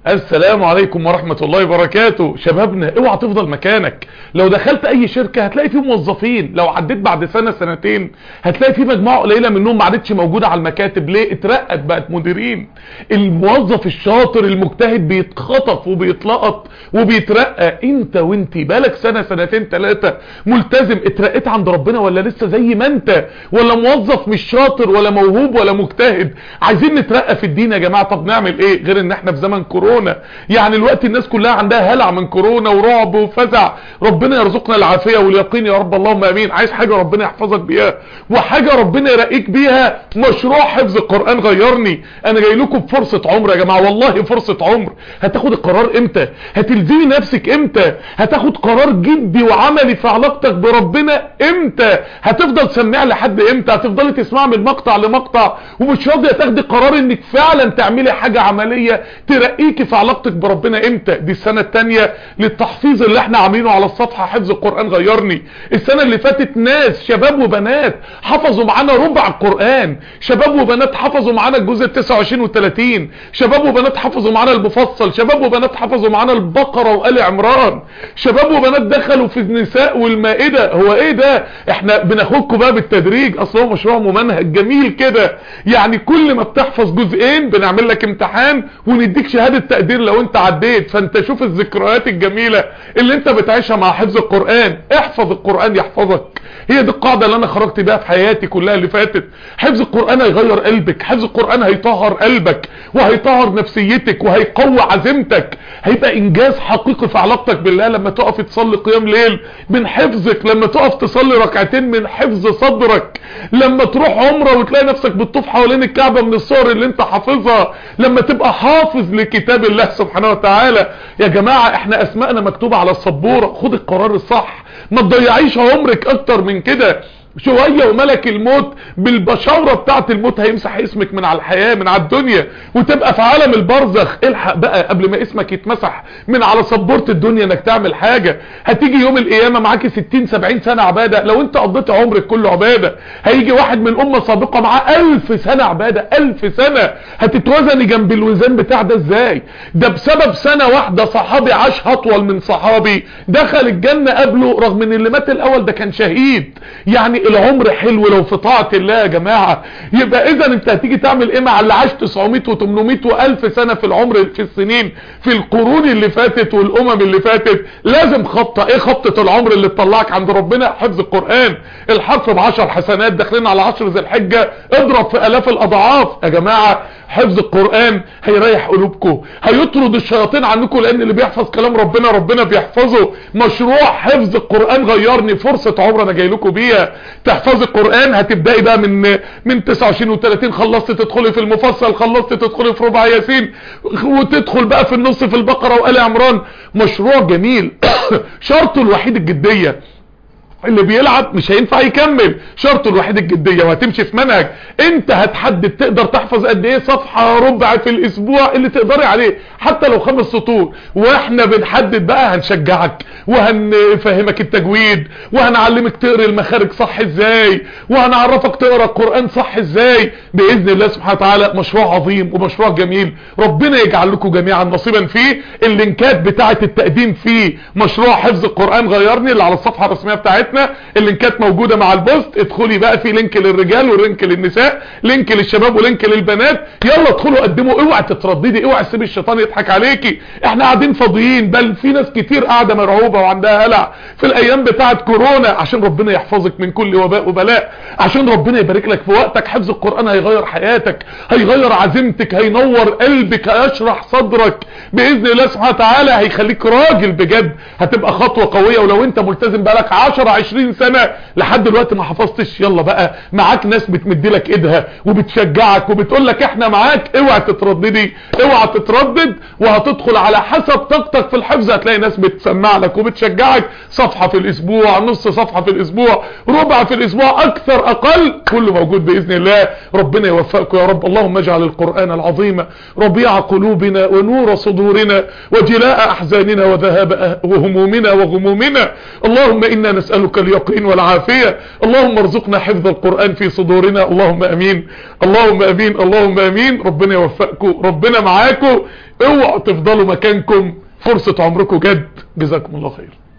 السلام عليكم ورحمة الله وبركاته شبابنا اوعى تفضل مكانك لو دخلت اي شركة هتلاقي فيه موظفين لو عديت بعد سنة سنتين هتلاقي فيه مجموعة قليلة منهم ما عادتش موجودة على المكاتب ليه اترقت بقت مديرين الموظف الشاطر المجتهد بيتخطف وبيتلقط وبيترقى انت وانت بالك سنة سنتين ثلاثة ملتزم اترقيت عند ربنا ولا لسه زي ما انت ولا موظف مش شاطر ولا موهوب ولا مجتهد عايزين نترقى في الدين يا جماعة طب نعمل ايه غير ان احنا في زمن كورونا يعني الوقت الناس كلها عندها هلع من كورونا ورعب وفزع ربنا يرزقنا العافية واليقين يا رب اللهم امين عايز حاجة ربنا يحفظك بيها وحاجة ربنا يرقيك بيها مشروع حفظ القرآن غيرني انا جاي لكم بفرصة عمر يا جماعة والله فرصة عمر هتاخد القرار امتى هتلزمي نفسك امتى هتاخد قرار جدي وعملي في علاقتك بربنا امتى هتفضل سميع لحد امتى هتفضلي تسمع من مقطع لمقطع ومش راضية تاخدي قرار انك فعلا تعملي حاجة عملية ترقيكي في علاقتك بربنا امتى دي السنة التانية للتحفيظ اللي احنا عاملينه على الصفحة حفظ القرآن غيرني السنة اللي فاتت ناس شباب وبنات حفظوا معانا ربع القرآن شباب وبنات حفظوا معانا الجزء 29 و30 شباب وبنات حفظوا معانا المفصل شباب وبنات حفظوا معانا البقرة وآل عمران شباب وبنات دخلوا في النساء والمائدة هو ايه ده احنا بناخدكم بقى بالتدريج اصل هو مشروع ممنهج جميل كده يعني كل ما بتحفظ جزئين بنعمل لك امتحان ونديك شهادة تقدير لو انت عديت فانت شوف الذكريات الجميلة اللي انت بتعيشها مع حفظ القرآن احفظ القرآن يحفظك هي دي القاعدة اللي انا خرجت بيها في حياتي كلها اللي فاتت حفظ القرآن هيغير قلبك حفظ القرآن هيطهر قلبك وهيطهر نفسيتك وهيقوي عزيمتك هيبقى انجاز حقيقي في علاقتك بالله لما تقف تصلي قيام ليل من حفظك لما تقف تصلي ركعتين من حفظ صدرك لما تروح عمرة وتلاقي نفسك بتطوف حوالين الكعبة من الصور اللي انت حافظها لما تبقى حافظ لكتاب الله سبحانه وتعالى يا جماعة احنا اسمائنا مكتوبة على السبورة خد القرار الصح ما تضيعيش عمرك اكتر من كده شوية وملك الموت بالبشارة بتاعت الموت هيمسح اسمك من على الحياة من على الدنيا وتبقى في عالم البرزخ الحق بقى قبل ما اسمك يتمسح من على سبورة الدنيا انك تعمل حاجة هتيجي يوم القيامة معاكي 60 70 سنة عبادة لو انت قضيت عمرك كله عبادة هيجي واحد من امة سابقة معاه 1000 سنة عبادة 1000 سنة هتتوزني جنب الوزان بتاع ده ازاي ده بسبب سنة واحدة صحابي عاش اطول من صحابي دخل الجنة قبله رغم ان اللي مات الاول ده كان شهيد يعني العمر حلو لو في طاعة الله يا جماعة يبقى اذا انت هتيجي تعمل ايه مع اللي عاش 900 و800 و1000 سنة في العمر في السنين في القرون اللي فاتت والامم اللي فاتت لازم خطة ايه خطة العمر اللي تطلعك عند ربنا حفظ القرآن الحرف بعشر حسنات داخلين على عشر ذي الحجة اضرب في الاف الاضعاف يا جماعة حفظ القرآن هيريح قلوبكم هيطرد الشياطين عنكم لان اللي بيحفظ كلام ربنا ربنا بيحفظه مشروع حفظ القرآن غيرني فرصة عمر انا جاي لكم بيها تحفظ القرآن هتبدأي بقى من من 29 و30 خلصت تدخلي في المفصل خلصت تدخلي في ربع ياسين وتدخل بقى في النص في البقرة وآل عمران مشروع جميل شرطه الوحيد الجدية اللي بيلعب مش هينفع يكمل شرطه الوحيد الجدية وهتمشي في منهج انت هتحدد تقدر تحفظ قد ايه صفحة ربع في الاسبوع اللي تقدري عليه حتى لو خمس سطور واحنا بنحدد بقى هنشجعك وهنفهمك التجويد وهنعلمك تقري المخارج صح ازاي وهنعرفك تقرا القرآن صح ازاي باذن الله سبحانه وتعالى مشروع عظيم ومشروع جميل ربنا يجعل لكم جميعا نصيبا فيه اللينكات بتاعه التقديم فيه مشروع حفظ القرآن غيرني اللي على الصفحة الرسمية بتاعتنا بتاعتنا اللينكات موجودة مع البوست ادخلي بقى في لينك للرجال ولينك للنساء لينك للشباب ولينك للبنات يلا ادخلوا قدموا اوعى تترددي اوعى تسيبي الشيطان يضحك عليكي احنا قاعدين فاضيين بل في ناس كتير قاعدة مرعوبة وعندها هلع في الايام بتاعت كورونا عشان ربنا يحفظك من كل وباء وبلاء عشان ربنا يبارك لك في وقتك حفظ القرآن هيغير حياتك هيغير عزيمتك هينور قلبك هيشرح صدرك باذن الله سبحانه وتعالى هيخليك راجل بجد هتبقى خطوة قوية ولو انت ملتزم بقالك 10 20 سنة لحد دلوقتي ما حفظتش يلا بقى معاك ناس بتمد لك ايدها وبتشجعك وبتقول لك احنا معاك اوعى تترددي اوعى تتردد وهتدخل على حسب طاقتك في الحفظ هتلاقي ناس بتسمع لك وبتشجعك صفحة في الاسبوع نص صفحة في الاسبوع ربع في الاسبوع اكثر اقل كله موجود باذن الله ربنا يوفقكم يا رب اللهم اجعل القرآن العظيم ربيع قلوبنا ونور صدورنا وجلاء احزاننا وذهاب همومنا وغمومنا اللهم انا نسألك نسألك اليقين والعافية اللهم ارزقنا حفظ القرآن في صدورنا اللهم امين اللهم امين اللهم امين ربنا يوفقكم ربنا معاكم اوعوا تفضلوا مكانكم فرصة عمركم جد جزاكم الله خير